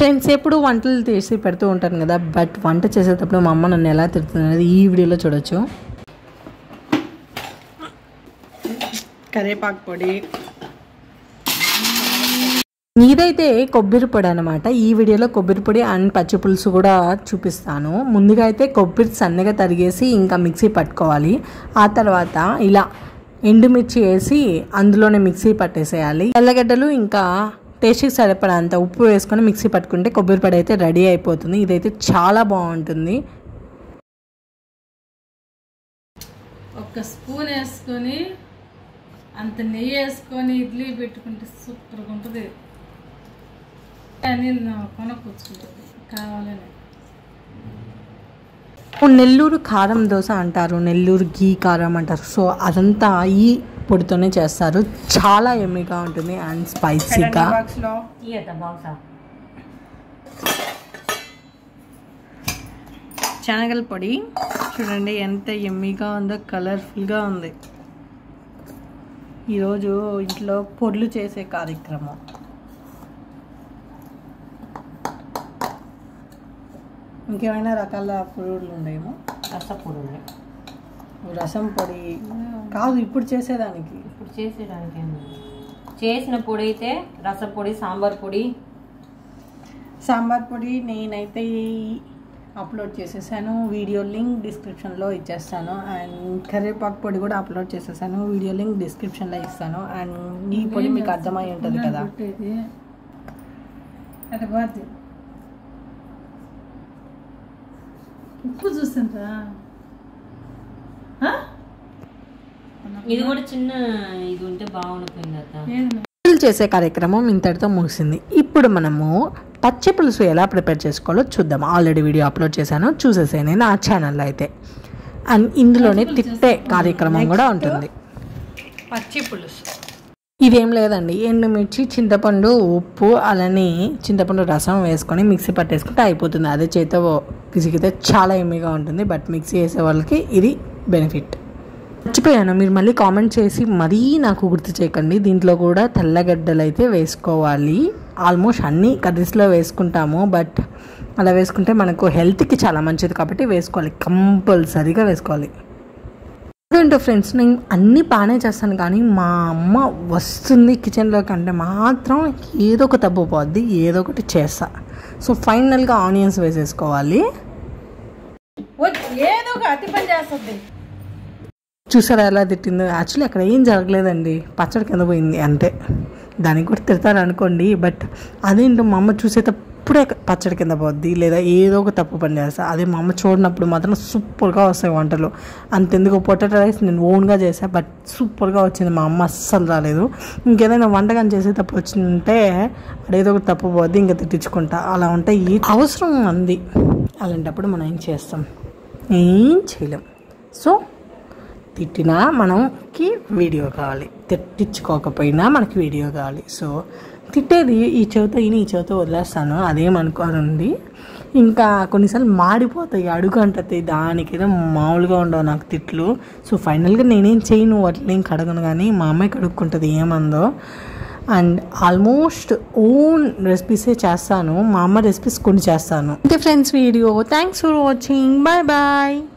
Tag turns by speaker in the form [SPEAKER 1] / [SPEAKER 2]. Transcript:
[SPEAKER 1] Friends ఎప్పుడు వంటలు చేసి పెడుతూ ఉంటాను కదా బట్ వంట చేసేటప్పుడు మా అమ్మ నన్ను ఎలా తిడుతుంది అనేది ఈ వీడియోలో చూడొచ్చు కరేపాకు పొడి ఇదైతే కొబ్బరి పొడి అనమాట ఈ వీడియోలో కొబ్బరి పొడి అండ్ పచ్చి పులుసు కూడా చూపిస్తాను ముందుగా అయితే కొబ్బరి సన్నగా తరిగేసి ఇంకా మిక్సీ పట్టుకోవాలి ఆ తర్వాత ఇలా ఎండుమిర్చి వేసి అందులోనే మిక్సీ పట్టేసేయాలి తెల్లగడ్డలు ఇంకా టేస్ట్కి సరిపడంత ఉప్పు వేసుకొని మిక్సీ పట్టుకుంటే కొబ్బరి పొడి అయితే రెడీ అయిపోతుంది ఇదైతే చాలా బాగుంటుంది
[SPEAKER 2] ఒక స్పూన్ వేసుకొని అంత నెయ్యి వేసుకొని ఇడ్లీ పెట్టుకుంటే సూపర్గా ఉంటుంది అని నా కొనకొచ్చుకుంటుంది కావాలని
[SPEAKER 1] నెల్లూరు కారం దోశ అంటారు నెల్లూరు గీ కారం అంటారు సో అదంతా ఈ పొడితోనే చేస్తారు చాలా ఎమ్మిగా ఉంటుంది అండ్ స్పైసీగా శనగల పొడి చూడండి ఎంత ఎమ్మిగా ఉందో కలర్ఫుల్గా ఉంది ఈరోజు ఇంట్లో పొడులు చేసే కార్యక్రమం ఇంకేమైనా రకాల పొడులు ఉన్నాయేమో
[SPEAKER 3] రసపొడి
[SPEAKER 1] రసం పొడి కాదు ఇప్పుడు చేసేదానికి
[SPEAKER 3] ఇప్పుడు చేసేయడానికి ఏముంది? చేసిన పొడి అయితే రసపొడి సాంబార్ పొడి
[SPEAKER 1] సాంబార్ పొడి నేనైతే అప్లోడ్ చేసేసాను వీడియో లింక్ డిస్క్రిప్షన్లో ఇచ్చేస్తాను అండ్ కరివేపాకు పొడి కూడా అప్లోడ్ చేసేసాను వీడియో లింక్ డిస్క్రిప్షన్లో ఇస్తాను అండ్ ఈ పొడి మీకు అర్థమై ఉంటుంది కదా
[SPEAKER 2] పెట్టేది అటు పోద్ది ఉప్పు చూస్తుంటా
[SPEAKER 3] ఇది కూడా చిన్న ఇది ఉంటే బాగుండిపోయింది అత్త
[SPEAKER 2] ఏది
[SPEAKER 1] పొడులు చేసే కార్యక్రమం ఇంతటితో ముగిసింది ఇప్పుడు మనము పచ్చి పులుసు ఎలా ప్రిపేర్ చేసుకోవాలో చూద్దాం ఆల్రెడీ వీడియో అప్లోడ్ చేశాను చూసేసాను నా ఛానల్లో అయితే అండ్ ఇందులోనే తిప్పే కార్యక్రమం కూడా ఉంటుంది పచ్చి పులుసు ఇదేం లేదండి ఎండుమిర్చి చింతపండు ఉప్పు అలానే చింతపండు రసం వేసుకొని మిక్సీ పట్టేసుకుంటే అయిపోతుంది అదే చేతితో పిసిగితే చాలా ఎమ్మిగా ఉంటుంది బట్ మిక్సీ వేసే వాళ్ళకి ఇది బెనిఫిట్ మర్చిపోయాను మీరు మళ్ళీ కామెంట్ చేసి మరీ నాకు గుర్తు చేయకండి దీంట్లో కూడా తెల్లగడ్డలు అయితే వేసుకోవాలి ఆల్మోస్ట్ అన్ని కర్రీస్లో వేసుకుంటాము బట్ అలా వేసుకుంటే మనకు హెల్త్కి చాలా మంచిది కాబట్టి వేసుకోవాలి కంపల్సరీగా వేసుకోవాలి ఏంటో ఫ్రెండ్స్ నేను అన్నీ బాగానే చేస్తాను కానీ మా అమ్మ వస్తుంది కిచెన్లోకి అంటే మాత్రం ఏదో ఒక తప్పు పోద్ది ఏదో ఒకటి చేస్తా సో ఫైనల్గా ఆనియన్స్ వేసేసుకోవాలి
[SPEAKER 2] ఏదో ఒక అతి పని చేస్తుంది
[SPEAKER 1] చూసారా ఎలా తిట్టిందో యాక్చువల్లీ అక్కడ ఏం జరగలేదండి పచ్చడి కింద పోయింది అంతే దానికి కూడా తిడతారు అనుకోండి బట్ అదేంటో మా అమ్మ చూసేటప్పుడే పచ్చడి కింద పోద్ది లేదా ఏదో ఒక తప్పు పని చేస్తా అదే మా అమ్మ చూడనప్పుడు మాత్రం సూపర్గా వస్తాయి వంటలు అంతెందుకు పొటాటో రైస్ నేను ఓన్గా చేసా బట్ సూపర్గా వచ్చింది మా అమ్మ అస్సలు రాలేదు ఇంకేదైనా వంటకం చేసేటప్పుడు వచ్చిందంటే అదేదో ఒక తప్పు పోద్ది ఇంకా తిట్టించుకుంటా అలా ఉంటాయి అవసరం అంది అలాంటప్పుడు మనం ఏం చేస్తాం ఏం చేయలేం సో తిట్టినా మనకి వీడియో కావాలి తిట్టించుకోకపోయినా మనకి వీడియో కావాలి సో తిట్టేది ఈ చెవితో ఈయన ఈ చెవితో వదిలేస్తాను అదేమనుకోనండి ఇంకా కొన్నిసార్లు మాడిపోతాయి అడుగు అంటది దానికైతే మామూలుగా ఉండవు నాకు తిట్లు సో ఫైనల్గా నేనేం చేయను వాటిని ఏం కడగను కానీ మా అమ్మాయి కడుక్కుంటుంది ఏమందో అండ్ ఆల్మోస్ట్ ఓన్ రెసిపీసే చేస్తాను మా అమ్మ రెసిపీస్ కొన్ని చేస్తాను అంటే friends video thanks for watching bye bye